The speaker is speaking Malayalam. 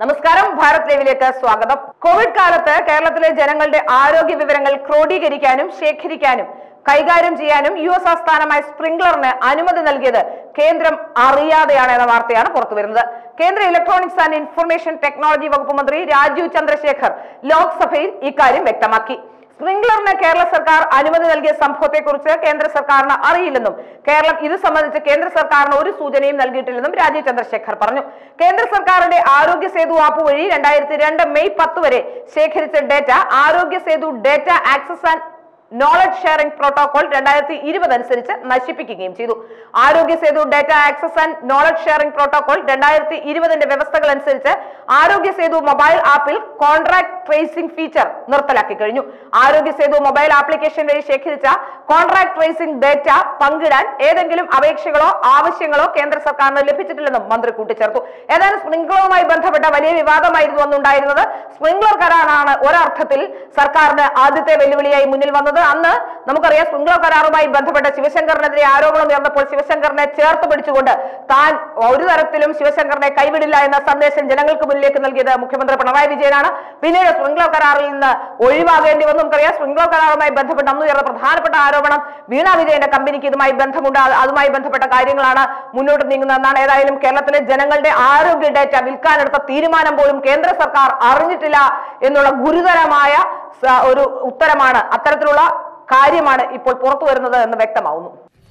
നമസ്കാരം ഭാരത് ലൈവിലേക്ക് സ്വാഗതം കോവിഡ് കാലത്ത് കേരളത്തിലെ ജനങ്ങളുടെ ആരോഗ്യ വിവരങ്ങൾ ക്രോഡീകരിക്കാനും ശേഖരിക്കാനും കൈകാര്യം ചെയ്യാനും യു എസ് ആസ്ഥാനമായ സ്പ്രിംഗ്ലറിന് അനുമതി നൽകിയത് കേന്ദ്രം അറിയാതെയാണ് എന്ന വാർത്തയാണ് പുറത്തുവരുന്നത് കേന്ദ്ര ഇലക്ട്രോണിക്സ് ആൻഡ് ഇൻഫർമേഷൻ ടെക്നോളജി വകുപ്പ് മന്ത്രി രാജീവ് ചന്ദ്രശേഖർ ലോക്സഭയിൽ ഇക്കാര്യം വ്യക്തമാക്കി സ്പ്രിംഗ്ലറിന് കേരള സർക്കാർ അനുമതി നൽകിയ സംഭവത്തെക്കുറിച്ച് കേന്ദ്ര സർക്കാരിന് അറിയില്ലെന്നും കേരളം ഇത് സംബന്ധിച്ച് കേന്ദ്ര സർക്കാരിന് ഒരു സൂചനയും നൽകിയിട്ടില്ലെന്നും രാജീവ് ചന്ദ്രശേഖർ പറഞ്ഞു കേന്ദ്ര സർക്കാരിന്റെ ആരോഗ്യ സേതു ആപ്പ് വഴി രണ്ടായിരത്തി രണ്ട് മെയ് പത്ത് വരെ ശേഖരിച്ച data Aarogya Setu data access and knowledge sharing protocol രണ്ടായിരത്തി ഇരുപത് അനുസരിച്ച് നശിപ്പിക്കുകയും ചെയ്തു Aarogya Setu data access and knowledge sharing protocol രണ്ടായിരത്തി ഇരുപതിന്റെ വ്യവസ്ഥകൾ അനുസരിച്ച് ആരോഗ്യ സേതു മൊബൈൽ ആപ്പിൽ കോൺട്രാക്ട് ട്രേസിംഗ് ഫീച്ചർ നിർത്തലാക്കി കഴിഞ്ഞു ആരോഗ്യ സേതു മൊബൈൽ ആപ്ലിക്കേഷൻ വഴി ശേഖരിച്ച കോൺട്രാക്ട് ട്രേസിംഗ് ഡേറ്റ പങ്കിടാൻ ഏതെങ്കിലും അപേക്ഷകളോ ആവശ്യങ്ങളോ കേന്ദ്ര സർക്കാരിന് ലഭിച്ചിട്ടില്ലെന്നും മന്ത്രി കൂട്ടിച്ചേർത്തു ഏതായാലും സ്പ്രിംഗ്ലറുമായി ബന്ധപ്പെട്ട വലിയ വിവാദമായിരുന്നു അന്നുണ്ടായിരുന്നത് സ്പ്രിംഗ്ലർ കരാറാണ് ഒരർത്ഥത്തിൽ സർക്കാരിന് ആദ്യത്തെ വെല്ലുവിളിയായി മുന്നിൽ വന്നത് അന്ന് നമുക്കറിയാം സ്പ്രിംഗ്ലർ കരാറുമായി ബന്ധപ്പെട്ട ശിവശങ്കറിനെതിരെ ആരോപണം ഉയർന്നപ്പോൾ ശിവശങ്കറിനെ ചേർത്ത് പിടിച്ചുകൊണ്ട് താൻ ഒരു തരത്തിലും ശിവശങ്കറിനെ കൈവിടില്ല എന്ന സന്ദേശം ജനങ്ങൾക്ക് മുന്നിലേക്ക് നൽകിയത് മുഖ്യമന്ത്രി പിണറായി വിജയനാണ് പിന്നീട് സ്പ്രിംഗ്ലർ കരാറിൽ നിന്ന് ഒഴിവാകേണ്ടി വന്നു നമുക്കറിയാം സ്പ്രിംഗ്ലർ കരാറുമായി ബന്ധപ്പെട്ട് അന്ന് ഉയർന്ന പ്രധാനപ്പെട്ട ആരോപണം വീണ വിജയന്റെ കമ്പനിക്ക് ഇതുമായി ബന്ധമുണ്ട് അത് അതുമായി ബന്ധപ്പെട്ട കാര്യങ്ങളാണ് മുന്നോട്ട് നീങ്ങുന്നതെന്നാണ് ഏതായാലും കേരളത്തിലെ ജനങ്ങളുടെ ആരോഗ്യ ഡാറ്റ വിൽക്കാനെടുത്ത തീരുമാനം പോലും കേന്ദ്ര സർക്കാർ അറിഞ്ഞിട്ടില്ല എന്നുള്ള ഗുരുതരമായ സ- ഒരു ഉത്തരമാണ് അത്തരത്തിലുള്ള കാര്യമാണ് ഇപ്പോൾ പുറത്തു വരുന്നത് എന്ന് വ്യക്തമാവുന്നു